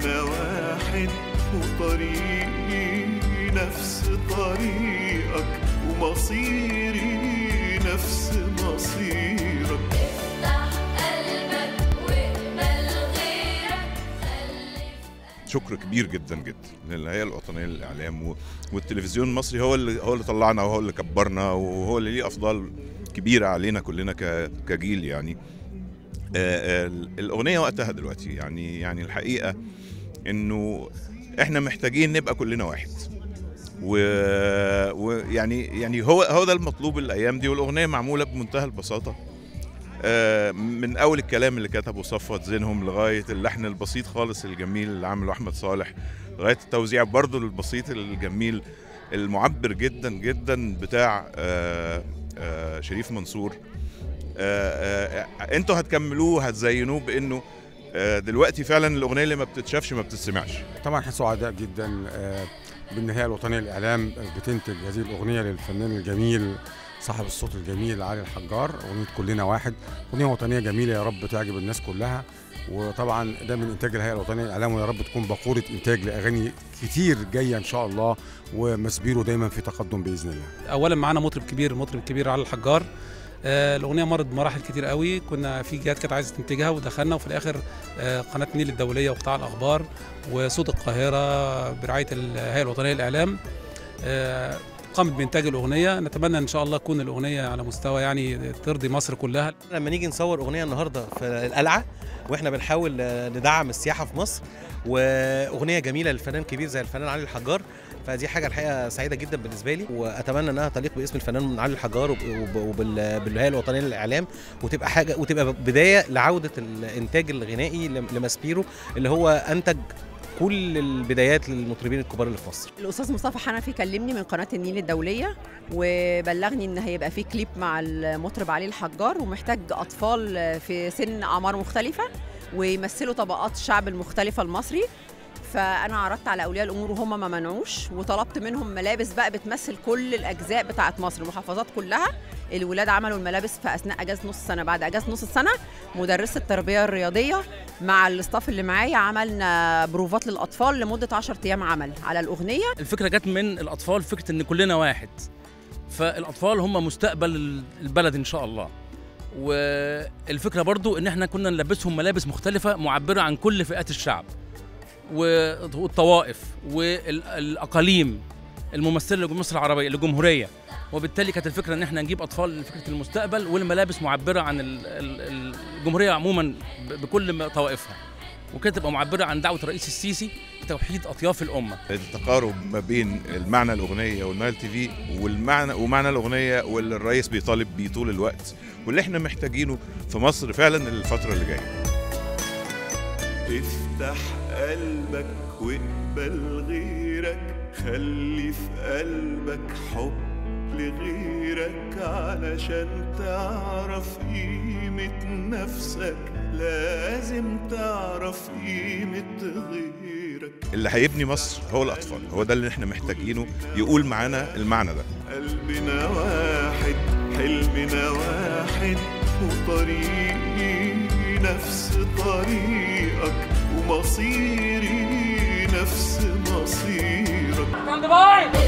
قلبنا واحد وطريقي نفس طريقك ومصيري نفس مصيرك افتح قلبك واقبل غيرك شكر كبير جدا جدا للهيئه الوطنيه للاعلام و- والتلفزيون المصري هو اللي هو اللي طلعنا وهو اللي كبرنا وهو اللي ليه افضال كبيره علينا كلنا ك- كجيل يعني آه، آه، الاغنيه وقتها دلوقتي يعني يعني الحقيقه انه احنا محتاجين نبقى كلنا واحد و- ويعني يعني هو هو ده المطلوب الايام دي والاغنيه معموله بمنتهى البساطه آه، من اول الكلام اللي كتبه صفوت زينهم لغايه اللحن البسيط خالص الجميل اللي عمله احمد صالح لغايه التوزيع برضو البسيط الجميل المعبر جدا جدا بتاع آه، آه، شريف منصور آه، آه، انتوا هتكملوه هتزينوه بانه آه، دلوقتي فعلا الاغنيه اللي ما بتتشافش ما بتتسمعش طبعا احنا سعداء جدا آه، بالنهايه الوطنيه للاعلام بتنتج هذه الاغنيه للفنان الجميل صاحب الصوت الجميل علي الحجار اغنيه كلنا واحد اغنيه وطنيه جميله يا رب تعجب الناس كلها وطبعا ده من انتاج الهيئه الوطنيه للاعلام ويا رب تكون باقوره انتاج لاغاني كتير جايه ان شاء الله ومسبيره دايما في تقدم باذن الله اولا معانا مطرب كبير المطرب الكبير علي الحجار آه، الاغنيه مرت بمراحل كتير قوي كنا في جهات كانت عايزه تنتجها ودخلنا وفي الاخر آه، قناه النيل الدوليه وقطاع الاخبار وصوت القاهره برعايه الهيئه الوطنيه للاعلام آه، قامت بانتاج الاغنيه نتمنى ان شاء الله تكون الاغنيه على مستوى يعني ترضي مصر كلها لما نيجي نصور اغنيه النهارده في القلعه واحنا بنحاول آه، ندعم السياحه في مصر واغنيه جميله للفنان كبير زي الفنان علي الحجار فدي حاجه الحقيقه سعيده جدا بالنسبه لي واتمنى انها تليق باسم الفنان علي الحجار وب- وب- وبالهيئه الوطنيه للاعلام وتبقى حاجه وتبقى بدايه لعوده الانتاج الغنائي لم- لماسبيرو اللي هو انتج كل البدايات للمطربين الكبار اللي في مصر الاستاذ مصطفى حنفي كلمني من قناه النيل الدوليه وبلغني ان هيبقى في كليب مع المطرب علي الحجار ومحتاج اطفال في سن اعمار مختلفه ويمثلوا طبقات الشعب المختلفه المصري فانا عرضت على اولياء الامور وهم ما منعوش وطلبت منهم ملابس بقى بتمثل كل الاجزاء بتاعه مصر المحافظات كلها الولاد عملوا الملابس في اثناء اجازه نص السنه بعد اجازه نص السنه مدرسه التربيه الرياضيه مع الاستاف اللي معايا عملنا بروفات للاطفال لمده 10 ايام عمل على الاغنيه الفكره جت من الاطفال فكره ان كلنا واحد فالاطفال هم مستقبل البلد ان شاء الله والفكره برضو ان احنا كنا نلبسهم ملابس مختلفه معبره عن كل فئات الشعب والطوائف والاقاليم الممثله لمصر العربيه للجمهوريه وبالتالي كانت الفكره ان احنا نجيب اطفال لفكره المستقبل والملابس معبره عن ال- ال- الجمهوريه عموما ب- بكل ما- طوائفها وكانت تبقى معبره عن دعوه الرئيس السيسي لتوحيد اطياف الامه التقارب ما بين المعنى الاغنيه والنايل تي في والمعنى ومعنى الاغنيه واللي الرئيس بيطالب بيه طول الوقت واللي احنا محتاجينه في مصر فعلا الفتره اللي جايه افتح قلبك واقبل غيرك خلي في قلبك حب لغيرك علشان تعرف قيمة نفسك لازم تعرف قيمة غيرك اللي هيبني مصر هو الاطفال هو ده اللي احنا محتاجينه يقول معانا المعنى ده قلبنا واحد حلمنا واحد وطريقي نفس طريقك ومصيري نفس مصيرك